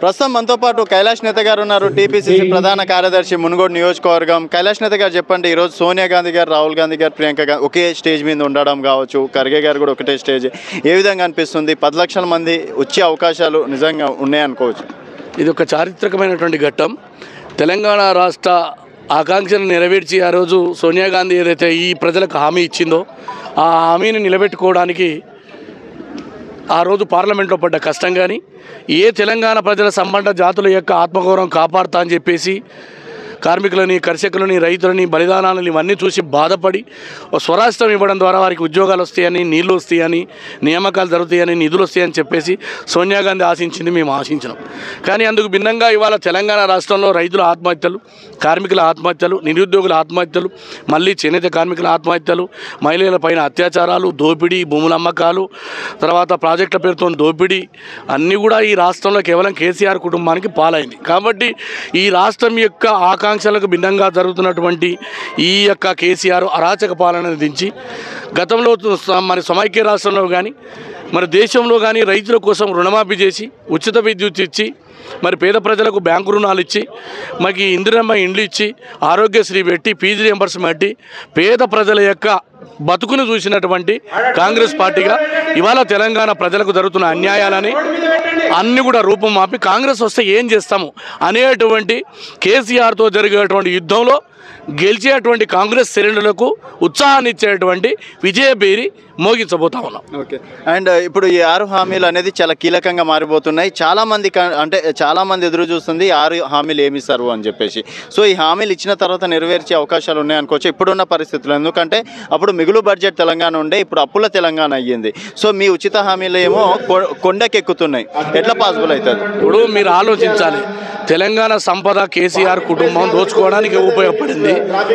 ప్రస్తుతం మనతో పాటు కైలాష్ నేత గారు ఉన్నారు టీపీసీసీ ప్రధాన కార్యదర్శి మునుగోడు నియోజకవర్గం కైలాష్ నేత గారు చెప్పండి ఈరోజు సోనియా గాంధీ గారు రాహుల్ గాంధీ గారు ప్రియాంక గాంధీ ఒకే స్టేజ్ మీద ఉండడం కావచ్చు ఖర్గే గారు కూడా ఒకటే స్టేజ్ ఏ విధంగా అనిపిస్తుంది పది లక్షల మంది వచ్చే అవకాశాలు నిజంగా ఉన్నాయనుకోవచ్చు ఇది ఒక చారిత్రకమైనటువంటి ఘట్టం తెలంగాణ రాష్ట్ర ఆకాంక్షను నెరవేర్చి ఆ రోజు సోనియా గాంధీ ఏదైతే ఈ ప్రజలకు హామీ ఇచ్చిందో ఆ హామీని నిలబెట్టుకోవడానికి ఆ రోజు పార్లమెంట్లో పడ్డ కష్టం కానీ ఏ తెలంగాణ ప్రజల సంబంధ జాతుల యొక్క ఆత్మగౌరవం కాపాడుతా అని చెప్పేసి కార్మికులని కర్షకులని రైతులని బలిదానాలని ఇవన్నీ చూసి బాధపడి ఓ స్వరాష్ట్రం ఇవ్వడం ద్వారా వారికి ఉద్యోగాలు వస్తాయని నీళ్లు వస్తాయని నియామకాలు జరుగుతాయని నిధులు వస్తాయని చెప్పేసి సోనియా గాంధీ ఆశించింది మేము ఆశించినాం కానీ అందుకు భిన్నంగా ఇవాళ తెలంగాణ రాష్ట్రంలో రైతుల ఆత్మహత్యలు కార్మికుల ఆత్మహత్యలు నిరుద్యోగుల ఆత్మహత్యలు మళ్ళీ చేనేత కార్మికుల ఆత్మహత్యలు మహిళల పైన అత్యాచారాలు దోపిడీ భూముల అమ్మకాలు తర్వాత ప్రాజెక్టుల పేరుతో దోపిడీ అన్నీ కూడా ఈ రాష్ట్రంలో కేవలం కేసీఆర్ కుటుంబానికి పాలైంది కాబట్టి ఈ రాష్ట్రం యొక్క ఆకాంక్షలకు భిన్నంగా జరుగుతున్నటువంటి ఈ యొక్క కేసీఆర్ అరాచక పాలనను దించి గతంలో స- మరి సమైక్య రాష్ట్రంలో కానీ మరి దేశంలో కానీ రైతుల కోసం రుణమాఫీ చేసి ఉచిత విద్యుత్ ఇచ్చి మరి పేద ప్రజలకు బ్యాంకు రుణాలు ఇచ్చి మనకి ఇందిరమ్మ ఇండ్లు ఇచ్చి ఆరోగ్యశ్రీ పెట్టి ఫీజు రియంబర్స్మెంట్ పెట్టి పేద ప్రజల యొక్క బతుకును చూసినటువంటి కాంగ్రెస్ పార్టీగా ఇవాళ తెలంగాణ ప్రజలకు జరుగుతున్న అన్యాయాలని అన్ని కూడా రూపం మాపి కాంగ్రెస్ వస్తే ఏం చేస్తాము అనేటువంటి కేసీఆర్తో జరిగేటువంటి యుద్ధంలో గెలిచేటువంటి కాంగ్రెస్ శ్రేణులకు ఉత్సాహాన్ని ఇచ్చేటువంటి విజయబేరి మోగించబోతా ఉన్నాం ఓకే అండ్ ఇప్పుడు ఈ ఆరు హామీలు అనేది చాలా కీలకంగా మారిపోతున్నాయి చాలా మంది క- అంటే చాలా మంది ఎదురు చూస్తుంది ఈ ఆరు హామీలు ఏమి ఇస్తారు అని చెప్పేసి సో ఈ హామీలు ఇచ్చిన తర్వాత నెరవేర్చే అవకాశాలు ఉన్నాయి అనుకోవచ్చు ఇప్పుడున్న పరిస్థితులు ఎందుకంటే అప్పుడు మిగులు బడ్జెట్ తెలంగాణ ఉండే ఇప్పుడు అప్పుల తెలంగాణ అయ్యింది సో మీ ఉచిత హామీలు ఏమో కొ- కొండకెక్కుతున్నాయి ఎట్లా పాసిబుల్ అవుతుంది ఇప్పుడు మీరు ఆలోచించాలి తెలంగాణ సంపద కేసీఆర్ కుటుంబం దోచుకోవడానికి ఉపయోగపడింది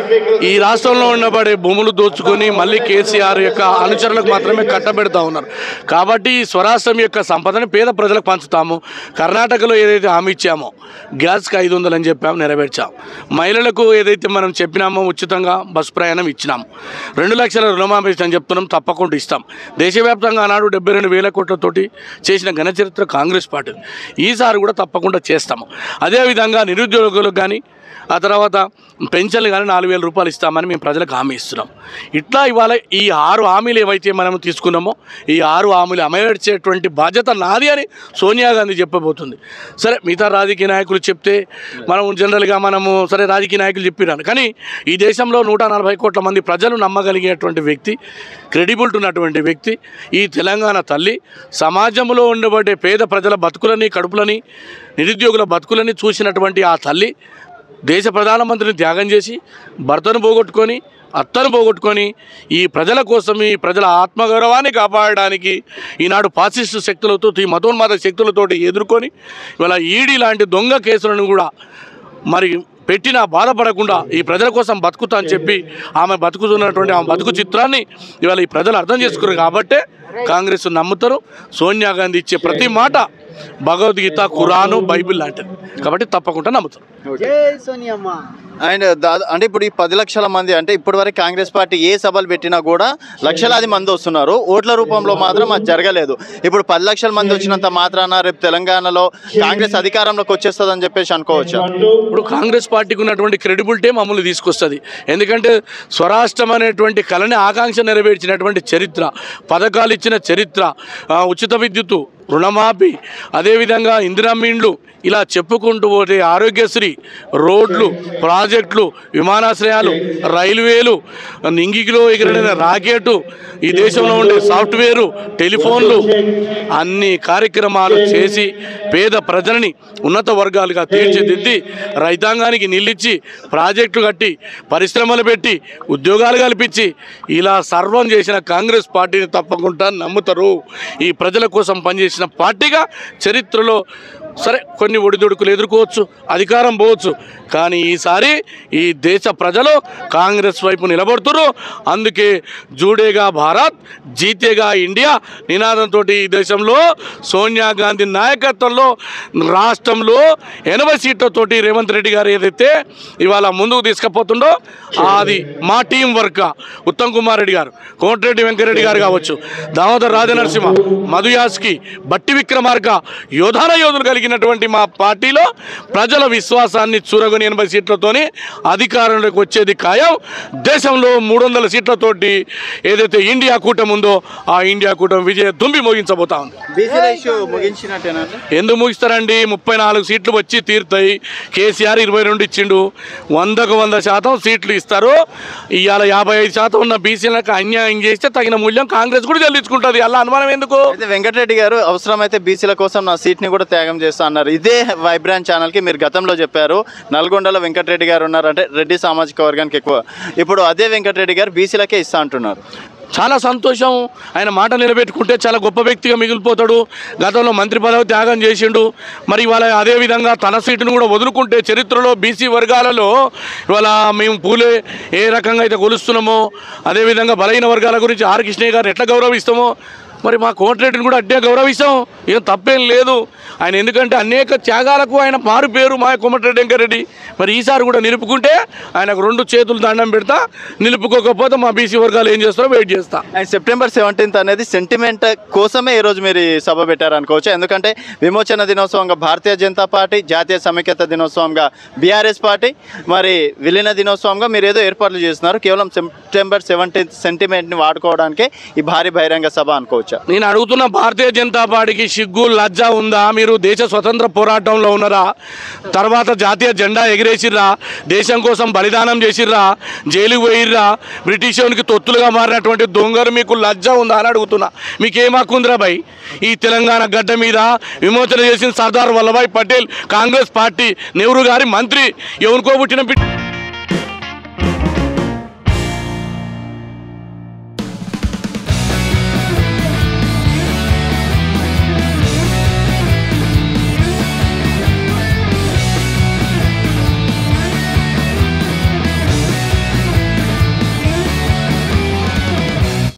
ఈ రాష్ట్రంలో ఉండబడే భూములు దోచుకొని మళ్ళీ కేసీఆర్ యొక్క అనుచరులకు మాత్రమే కట్టబెడతా ఉన్నారు కాబట్టి ఈ స్వరాష్ట్రం యొక్క సంపదని పేద ప్రజలకు పంచుతాము కర్ణాటకలో ఏదైతే హామీ ఇచ్చామో గ్యాస్కి ఐదు వందలు అని చెప్పాము నెరవేర్చాం మహిళలకు ఏదైతే మనం చెప్పినామో ఉచితంగా బస్ ప్రయాణం ఇచ్చినాము రెండు లక్షల రుణమాఫీ అని చెప్తున్నాం తప్పకుండా ఇస్తాం దేశవ్యాప్తంగా ఆనాడు డెబ్బై రెండు వేల కోట్లతోటి చేసిన ఘన చరిత్ర కాంగ్రెస్ పార్టీ ఈసారి కూడా తప్పకుండా చేస్తాము అదేవిధంగా నిరుద్యోగులకు కానీ ఆ తర్వాత పెన్షన్లు కానీ నాలుగు వేల రూపాయలు ఇస్తామని మేము ప్రజలకు హామీ ఇస్తున్నాం ఇట్లా ఇవాళ ఈ ఆరు హామీలు ఏవైతే మనం తీసుకున్నామో ఈ ఆరు హామీలు అమలుచేటువంటి బాధ్యత నాది అని సోనియా గాంధీ చెప్పబోతుంది సరే మిగతా రాజకీయ నాయకులు చెప్తే మనం జనరల్గా మనము సరే రాజకీయ నాయకులు చెప్పినాను కానీ ఈ దేశంలో నూట నలభై కోట్ల మంది ప్రజలు నమ్మగలిగేటువంటి వ్యక్తి క్రెడిబిలిటీ ఉన్నటువంటి వ్యక్తి ఈ తెలంగాణ తల్లి సమాజంలో ఉండబడే పేద ప్రజల బతుకులని కడుపులని నిరుద్యోగుల బతుకులని చూసినటువంటి ఆ తల్లి దేశ ప్రధానమంత్రిని త్యాగం చేసి భర్తను పోగొట్టుకొని అత్తను పోగొట్టుకొని ఈ ప్రజల కోసం ఈ ప్రజల ఆత్మగౌరవాన్ని కాపాడడానికి ఈనాడు పాసిస్టు శక్తులతో ఈ మతోన్మాద శక్తులతోటి ఎదుర్కొని ఇవాళ ఈడీ లాంటి దొంగ కేసులను కూడా మరి పెట్టినా బాధపడకుండా ఈ ప్రజల కోసం బతుకుతా అని చెప్పి ఆమె బతుకుతున్నటువంటి ఆమె బతుకు చిత్రాన్ని ఇవాళ ఈ ప్రజలు అర్థం చేసుకున్నారు కాబట్టే కాంగ్రెస్ నమ్ముతారు సోనియా గాంధీ ఇచ్చే ప్రతి మాట భగవద్గీత ఖురాను బైబిల్ లాంటిది కాబట్టి తప్పకుండా నమ్ముతారు జై సోనియమ్మ అండ్ దాదా అంటే ఇప్పుడు ఈ పది లక్షల మంది అంటే ఇప్పటి వరకు కాంగ్రెస్ పార్టీ ఏ సభలు పెట్టినా కూడా లక్షలాది మంది వస్తున్నారు ఓట్ల రూపంలో మాత్రం అది జరగలేదు ఇప్పుడు పది లక్షల మంది వచ్చినంత మాత్రాన రేపు తెలంగాణలో కాంగ్రెస్ అధికారంలోకి వచ్చేస్తుంది అని చెప్పేసి అనుకోవచ్చా ఇప్పుడు కాంగ్రెస్ పార్టీకి ఉన్నటువంటి క్రెడిబిలిటీ మమ్మల్ని తీసుకొస్తుంది ఎందుకంటే స్వరాష్ట్రం అనేటువంటి కళని ఆకాంక్ష నెరవేర్చినటువంటి చరిత్ర పథకాలు ఇచ్చిన చరిత్ర ఆ, ఉచిత విద్యుత్తు రుణమాఫీ అదేవిధంగా ఇందిరామీండ్లు ఇలా చెప్పుకుంటూ పోతే ఆరోగ్యశ్రీ రోడ్లు ప్రాజెక్టులు విమానాశ్రయాలు రైల్వేలు నింగికిలో ఎగిరిన రాకెట్ ఈ దేశంలో ఉండే సాఫ్ట్వేరు టెలిఫోన్లు అన్ని కార్యక్రమాలు చేసి పేద ప్రజలని ఉన్నత వర్గాలుగా తీర్చిదిద్ది రైతాంగానికి నిలిచి ప్రాజెక్టులు కట్టి పరిశ్రమలు పెట్టి ఉద్యోగాలు కల్పించి ఇలా సర్వం చేసిన కాంగ్రెస్ పార్టీని తప్పకుండా నమ్ముతారు ఈ ప్రజల కోసం పనిచేసిన పార్టీగా చరిత్రలో సరే కొన్ని ఒడిదుడుకులు ఎదుర్కోవచ్చు అధికారం పోవచ్చు కానీ ఈసారి ఈ దేశ ప్రజలు కాంగ్రెస్ వైపు నిలబడుతున్నారు అందుకే జూడేగా భారత్ జీతేగా ఇండియా నినాదంతో ఈ దేశంలో సోనియా గాంధీ నాయకత్వంలో రాష్ట్రంలో ఎనభై సీట్లతోటి రేవంత్ రెడ్డి గారు ఏదైతే ఇవాళ ముందుకు తీసుకుపోతుండో అది మా టీం వర్క్ ఉత్తమ్ కుమార్ రెడ్డి గారు కోమటిరెడ్డి వెంకరెడ్డి గారు కావచ్చు దామోదర్ రాజనరసింహ మధుయాస్కి బట్టి విక్రమార్క యోధాన యోధులు కలిగి కలిగినటువంటి మా పార్టీలో ప్రజల విశ్వాసాన్ని చూరగొని ఎనభై సీట్లతోని అధికారంలోకి వచ్చేది ఖాయం దేశంలో మూడు వందల సీట్లతోటి ఏదైతే ఇండియా కూటమి ఉందో ఆ ఇండియా కూటమి విజయ దుంబి మోగించబోతా ఉంది బీసీల ఇష్యూ ముగించినట్టేనా ఎందుకు ముగిస్తారండి ముప్పై నాలుగు సీట్లు వచ్చి తీరుతాయి కేసీఆర్ ఇరవై రెండు ఇచ్చిండు వందకు వంద శాతం సీట్లు ఇస్తారు ఇవాళ యాభై ఐదు శాతం ఉన్న బీసీలకు అన్యాయం చేస్తే తగిన మూల్యం కాంగ్రెస్ కూడా చెల్లించుకుంటుంది అలా అనుమానం ఎందుకు అయితే వెంకటరెడ్డి గారు అవసరమైతే బీసీల కోసం నా సీట్ని కూడా త్యాగం చేస్తా అన్నారు ఇదే వైబ్రాండ్ ఛానల్కి మీరు గతంలో చెప్పారు నల్గొండలో వెంకటరెడ్డి గారు ఉన్నారంటే రెడ్డి సామాజిక వర్గానికి ఎక్కువ ఇప్పుడు అదే వెంకటరెడ్డి గారు బీసీలకే ఇస్తా అంటున్నారు చాలా సంతోషం ఆయన మాట నిలబెట్టుకుంటే చాలా గొప్ప వ్యక్తిగా మిగిలిపోతాడు గతంలో మంత్రి పదవి త్యాగం చేసిండు మరి ఇవాళ అదే విధంగా తన సీటును కూడా వదులుకుంటే చరిత్రలో బీసీ వర్గాలలో ఇవాళ మేము పూలే ఏ రకంగా అయితే కొలుస్తున్నామో అదేవిధంగా బలహీన వర్గాల గురించి ఆర్ కృష్ణయ్య గారు ఎట్లా గౌరవిస్తామో మరి మా కోమటిరెడ్డిని కూడా అట్టే గౌరవిస్తాం ఏం తప్పేం లేదు ఆయన ఎందుకంటే అనేక త్యాగాలకు ఆయన మారు పేరు మా కోమటిరెడ్డి వెంకరెడ్డి మరి ఈసారి కూడా నిలుపుకుంటే ఆయనకు రెండు చేతులు దండం పెడతా నిలుపుకోకపోతే మా బీసీ వర్గాలు ఏం చేస్తారో వెయిట్ చేస్తా అండ్ సెప్టెంబర్ సెవెంటీన్త్ అనేది సెంటిమెంట్ కోసమే ఈరోజు మీరు ఈ సభ పెట్టారనుకోవచ్చు ఎందుకంటే విమోచన దినోత్సవంగా భారతీయ జనతా పార్టీ జాతీయ సమైక్యత దినోత్సవంగా బీఆర్ఎస్ పార్టీ మరి విలీన దినోత్సవంగా మీరు ఏదో ఏర్పాట్లు చేస్తున్నారు కేవలం సెప్టెంబర్ సెవెంటీన్త్ సెంటిమెంట్ని వాడుకోవడానికే ఈ భారీ బహిరంగ సభ అనుకోవచ్చా నేను అడుగుతున్న భారతీయ జనతా పార్టీకి సిగ్గు లజ్జ ఉందా మీరు దేశ స్వతంత్ర పోరాటంలో ఉన్నారా తర్వాత జాతీయ జెండా ఎగిరేసిర్రా దేశం కోసం బలిదానం చేసిర్రా జైలుకు పోయిర్రా బ్రిటిష్ వానికి తొత్తులుగా మారినటువంటి దొంగలు మీకు లజ్జ ఉందా అని అడుగుతున్నా మీకేం హక్కుందిరా భయ్ ఈ తెలంగాణ గడ్డ మీద విమోచన చేసిన సర్దార్ వల్లభాయ్ పటేల్ కాంగ్రెస్ పార్టీ నెహ్రూ గారి మంత్రి ఎవరికో పుట్టిన బిడ్డ